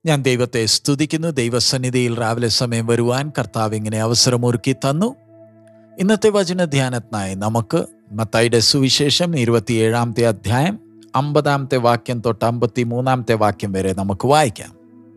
ഞാൻ ദൈവത്തെ സ്തുതിക്കുന്നു ദൈവസന്നിധിയിൽ രാവിലെ സമയം വരുവാൻ കർത്താവ് ഇങ്ങനെ അവസരമൊരുക്കി തന്നു ഇന്നത്തെ വചന ധ്യാനത്തിനായി നമുക്ക് മത്തായിയുടെ സുവിശേഷം ഇരുപത്തിയേഴാമത്തെ അധ്യായം അമ്പതാമത്തെ വാക്യം തൊട്ട് അമ്പത്തി മൂന്നാമത്തെ വാക്യം വരെ നമുക്ക് വായിക്കാം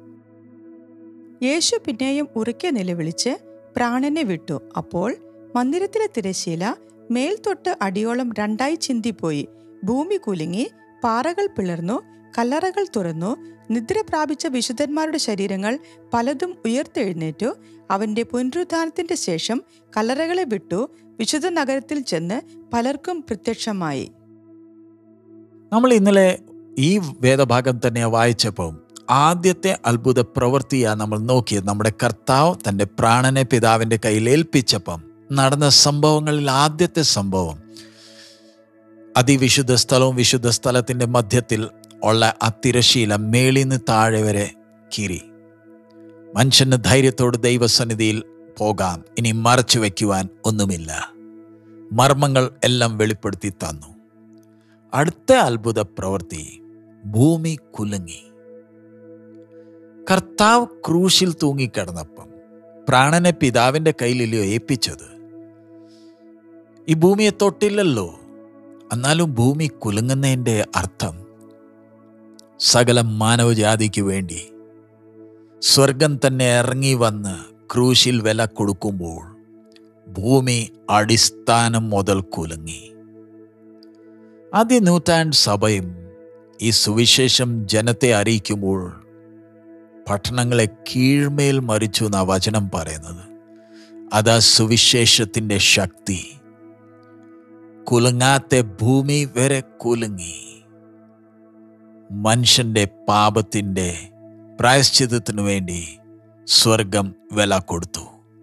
യേശു പിന്നെയും ഉറക്കെ നിലവിളിച്ച് പ്രാണനെ വിട്ടു അപ്പോൾ മന്ദിരത്തിലെ തിരശീല മേൽത്തൊട്ട് അടിയോളം രണ്ടായി ചിന്തിപ്പോയി ഭൂമി കുലുങ്ങി പാറകൾ പിളർന്നു കല്ലറകൾ തുറന്നു നിദ്ര പ്രാപിച്ച വിശുദ്ധന്മാരുടെ ശരീരങ്ങൾ പലതും ഉയർത്തെഴുന്നേറ്റു അവന്റെ പുനരുദ്ധാനത്തിന്റെ ശേഷം കല്ലറകളെ വിട്ടു വിശുദ്ധ നഗരത്തിൽ ചെന്ന് പലർക്കും പ്രത്യക്ഷമായി നമ്മൾ ഇന്നലെ ഈ വേദഭാഗം തന്നെ വായിച്ചപ്പോൾ ആദ്യത്തെ അത്ഭുത പ്രവൃത്തിയാണ് നമ്മൾ നോക്കിയത് നമ്മുടെ കർത്താവ് തൻ്റെ പ്രാണനെ പിതാവിൻ്റെ കയ്യിൽ ഏൽപ്പിച്ചപ്പം നടന്ന സംഭവങ്ങളിൽ ആദ്യത്തെ സംഭവം അതിവിശുദ്ധ സ്ഥലവും വിശുദ്ധ സ്ഥലത്തിൻ്റെ മധ്യത്തിൽ ഉള്ള ആ തിരശീല മേളിന്ന് താഴെ വരെ കീറി മനുഷ്യന് ധൈര്യത്തോട് ദൈവസന്നിധിയിൽ പോകാം ഇനി മറച്ചു വയ്ക്കുവാൻ ഒന്നുമില്ല മർമ്മങ്ങൾ എല്ലാം വെളിപ്പെടുത്തി തന്നു അടുത്ത അത്ഭുത പ്രവൃത്തി ഭൂമി കുലുങ്ങി കർത്താവ് ക്രൂശിൽ തൂങ്ങിക്കിടന്നപ്പം പ്രാണനെ പിതാവിന്റെ കയ്യിലല്ലയോ ഏൽപ്പിച്ചത് ഈ ഭൂമിയെ തൊട്ടില്ലല്ലോ എന്നാലും ഭൂമി കുലുങ്ങുന്നതിൻ്റെ അർത്ഥം സകല മാനവജാതിക്ക് വേണ്ടി സ്വർഗം തന്നെ ഇറങ്ങി വന്ന് ക്രൂശിൽ വില കൊടുക്കുമ്പോൾ ഭൂമി അടിസ്ഥാനം മുതൽ കുലുങ്ങി ആദ്യ നൂറ്റാണ്ട് സഭയും ഈ സുവിശേഷം ജനത്തെ അറിയിക്കുമ്പോൾ പട്ടണങ്ങളെ കീഴ്മേൽ മറിച്ചു എന്നാ വചനം പറയുന്നത് അതാ സുവിശേഷത്തിൻ്റെ ശക്തി കുലുങ്ങാത്ത ഭൂമി വരെ കുലുങ്ങി മനുഷ്യന്റെ പാപത്തിൻ്റെ പ്രായശ്ചിതത്തിനു വേണ്ടി സ്വർഗം വില കൊടുത്തു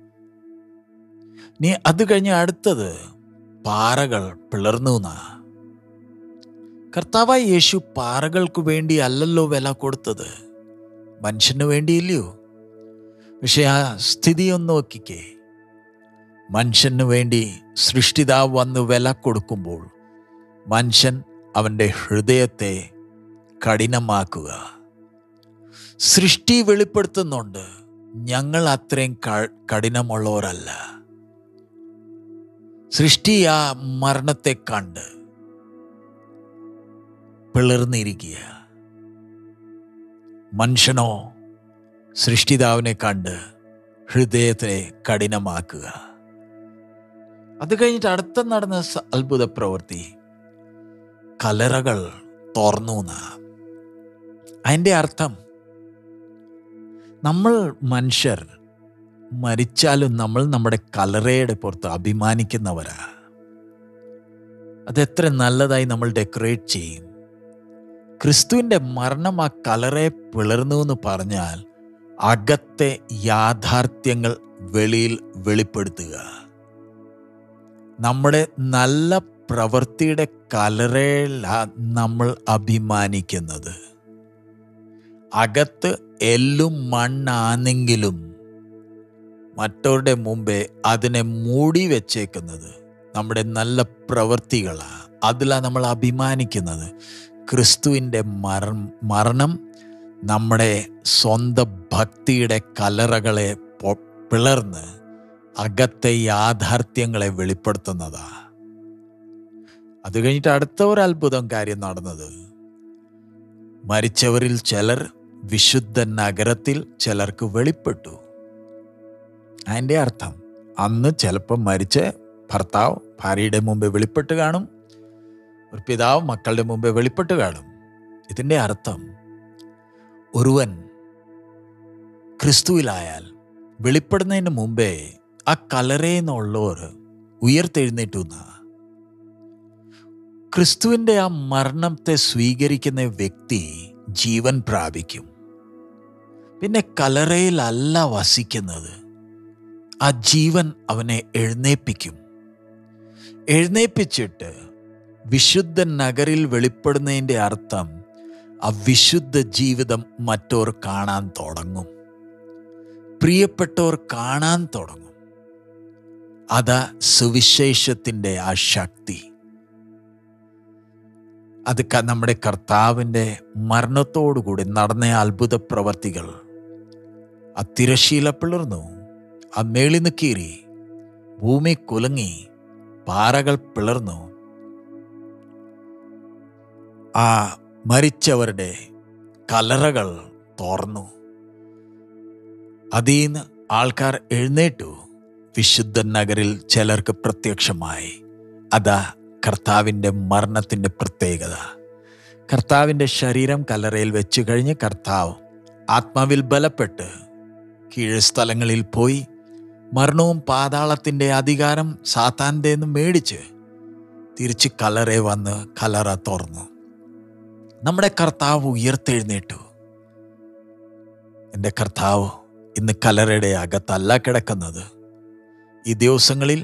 നീ അത് കഴിഞ്ഞ് അടുത്തത് പാറകൾ പിളർന്നു എന്നാ കർത്താവായ യേശു പാറകൾക്ക് വേണ്ടി അല്ലല്ലോ വില കൊടുത്തത് മനുഷ്യന് വേണ്ടിയില്ലയോ പക്ഷെ ആ സ്ഥിതി ഒന്ന് നോക്കിക്കേ മനുഷ്യന് വേണ്ടി സൃഷ്ടിതാവ് വന്ന് വില കൊടുക്കുമ്പോൾ മനുഷ്യൻ അവൻ്റെ ഹൃദയത്തെ കഠിനമാക്കുക സൃഷ്ടി വെളിപ്പെടുത്തുന്നുണ്ട് ഞങ്ങൾ അത്രയും കഠിനമുള്ളവരല്ല സൃഷ്ടി ആ മരണത്തെ കണ്ട് പിളർന്നിരിക്കുക മനുഷ്യനോ സൃഷ്ടിതാവിനെ കണ്ട് ഹൃദയത്തെ കഠിനമാക്കുക അത് കഴിഞ്ഞിട്ട് അടുത്ത നടന്ന അത്ഭുത പ്രവൃത്തി കലറകൾ തുറന്നു അതിൻ്റെ അർത്ഥം നമ്മൾ മനുഷ്യർ മരിച്ചാലും നമ്മൾ നമ്മുടെ കലറയുടെ പുറത്ത് അഭിമാനിക്കുന്നവരാ അതെത്ര നല്ലതായി നമ്മൾ ഡെക്കറേറ്റ് ചെയ്യും ക്രിസ്തുവിൻ്റെ മരണം ആ കലറെ പിളർന്നു എന്ന് പറഞ്ഞാൽ അകത്തെ യാഥാർത്ഥ്യങ്ങൾ വെളിയിൽ വെളിപ്പെടുത്തുക നമ്മുടെ നല്ല പ്രവൃത്തിയുടെ കലറയിലാ നമ്മൾ അഭിമാനിക്കുന്നത് അകത്ത് എല്ലും മണ്ണാണെങ്കിലും മറ്റവരുടെ മുമ്പേ അതിനെ മൂടി വെച്ചേക്കുന്നത് നമ്മുടെ നല്ല പ്രവൃത്തികളാണ് അതിലാണ് നമ്മൾ അഭിമാനിക്കുന്നത് ക്രിസ്തുവിൻ്റെ മര മരണം നമ്മുടെ സ്വന്തം ഭക്തിയുടെ കലറകളെ പിളർന്ന് അകത്തെ യാഥാർത്ഥ്യങ്ങളെ വെളിപ്പെടുത്തുന്നതാ അത് കഴിഞ്ഞിട്ട് അടുത്ത ഒരു അത്ഭുതം കാര്യം നടന്നത് മരിച്ചവരിൽ ചിലർ വിശുദ്ധ നഗരത്തിൽ ചിലർക്ക് വെളിപ്പെട്ടു അതിൻ്റെ അർത്ഥം അന്ന് ചിലപ്പോൾ മരിച്ച ഭർത്താവ് ഭാര്യയുടെ മുമ്പ് വെളിപ്പെട്ട് കാണും ഒരു പിതാവ് മക്കളുടെ മുമ്പേ വെളിപ്പെട്ട് കാണും ഇതിൻ്റെ അർത്ഥം ഒരുവൻ ക്രിസ്തുവിലായാൽ വെളിപ്പെടുന്നതിന് മുമ്പേ ആ കലറയെന്നുള്ളവർ ഉയർത്തെഴുന്നേറ്റു എന്നാ ക്രിസ്തുവിൻ്റെ ആ മരണത്തെ സ്വീകരിക്കുന്ന വ്യക്തി ജീവൻ പ്രാപിക്കും പിന്നെ കലറയിലല്ല വസിക്കുന്നത് ആ ജീവൻ അവനെ എഴുന്നേപ്പിക്കും എഴുന്നേപ്പിച്ചിട്ട് വിശുദ്ധ നഗരിൽ വെളിപ്പെടുന്നതിൻ്റെ അർത്ഥം ആ വിശുദ്ധ ജീവിതം മറ്റോർ കാണാൻ തുടങ്ങും പ്രിയപ്പെട്ടവർ കാണാൻ തുടങ്ങും അതാ സുവിശേഷത്തിൻ്റെ ആ ശക്തി അത് ക- നമ്മുടെ കർത്താവിൻ്റെ മരണത്തോടുകൂടി നടന്ന അത്ഭുത പ്രവർത്തികൾ ആ തിരശീല പിളർന്നു ആ മേളിന്ന് കീറി ഭൂമി കുലുങ്ങി പാറകൾ പിളർന്നു ആ മരിച്ചവരുടെ കലറകൾ തോർന്നു അതീന്ന് ആൾക്കാർ എഴുന്നേറ്റു വിശുദ്ധ നഗരിൽ ചിലർക്ക് പ്രത്യക്ഷമായി അതാ കർത്താവിൻ്റെ മരണത്തിൻ്റെ പ്രത്യേകത കർത്താവിൻ്റെ ശരീരം കല്ലറയിൽ വെച്ചു കഴിഞ്ഞ് കർത്താവ് ആത്മാവിൽ ബലപ്പെട്ട് കീഴ് സ്ഥലങ്ങളിൽ പോയി മരണവും പാതാളത്തിൻ്റെ അധികാരം സാത്താൻ്റെ നിന്ന് മേടിച്ച് തിരിച്ച് കലറെ വന്ന് കലറ തുറന്നു നമ്മുടെ കർത്താവ് ഉയർത്തെഴുന്നേറ്റു എൻ്റെ കർത്താവ് ഇന്ന് കലറയുടെ അകത്തല്ല കിടക്കുന്നത് ഈ ദിവസങ്ങളിൽ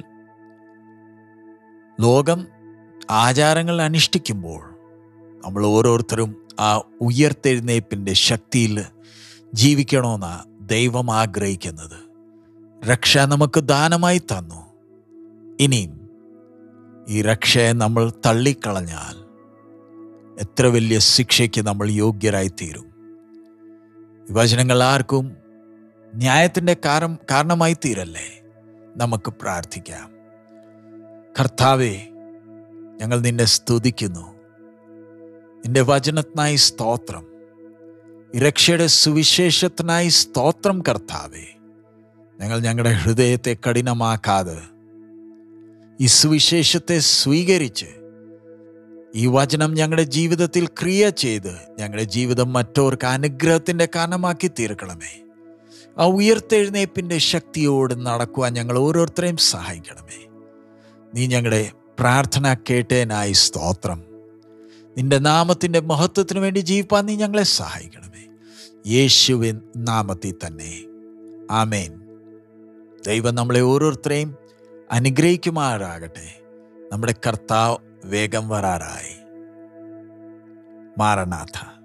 ലോകം ആചാരങ്ങൾ അനുഷ്ഠിക്കുമ്പോൾ നമ്മൾ ഓരോരുത്തരും ആ ഉയർത്തെഴുന്നേൽപ്പിൻ്റെ ശക്തിയിൽ ജീവിക്കണമെന്നാ ദൈവം ആഗ്രഹിക്കുന്നത് രക്ഷ നമുക്ക് ദാനമായി തന്നു ഇനിയും ഈ രക്ഷയെ നമ്മൾ തള്ളിക്കളഞ്ഞാൽ എത്ര വലിയ ശിക്ഷയ്ക്ക് നമ്മൾ യോഗ്യരായി തീരും ഈ വചനങ്ങൾ ആർക്കും ന്യായത്തിൻ്റെ കാരണം കാരണമായി തീരല്ലേ നമുക്ക് പ്രാർത്ഥിക്കാം കർത്താവെ ഞങ്ങൾ നിന്നെ സ്തുതിക്കുന്നു നിന്റെ വചനത്തിനായി സ്തോത്രം ഈ രക്ഷയുടെ സുവിശേഷത്തിനായി സ്തോത്രം കർത്താവെ ഞങ്ങൾ ഞങ്ങളുടെ ഹൃദയത്തെ കഠിനമാക്കാതെ ഈ സുവിശേഷത്തെ സ്വീകരിച്ച് ഈ വചനം ഞങ്ങളുടെ ജീവിതത്തിൽ ക്രിയ ചെയ്ത് ഞങ്ങളുടെ ജീവിതം മറ്റവർക്ക് അനുഗ്രഹത്തിൻ്റെ കാരണമാക്കി തീർക്കണമേ ആ ഉയർത്തെഴുന്നേപ്പിൻ്റെ ശക്തിയോട് നടക്കുവാൻ ഞങ്ങൾ ഓരോരുത്തരെയും സഹായിക്കണമേ നീ ഞങ്ങളുടെ പ്രാർത്ഥന കേട്ടേനായി സ്തോത്രം നിന്റെ നാമത്തിൻ്റെ മഹത്വത്തിന് വേണ്ടി ജീവിപ്പാൻ നീ ഞങ്ങളെ സഹായിക്കണമേ യേശുവിൻ നാമത്തിൽ തന്നെ ആമേൻ ദൈവം നമ്മളെ ഓരോരുത്തരെയും അനുഗ്രഹിക്കുമാറാകട്ടെ നമ്മുടെ കർത്താവ് വേഗം വരാറായി മാറനാഥ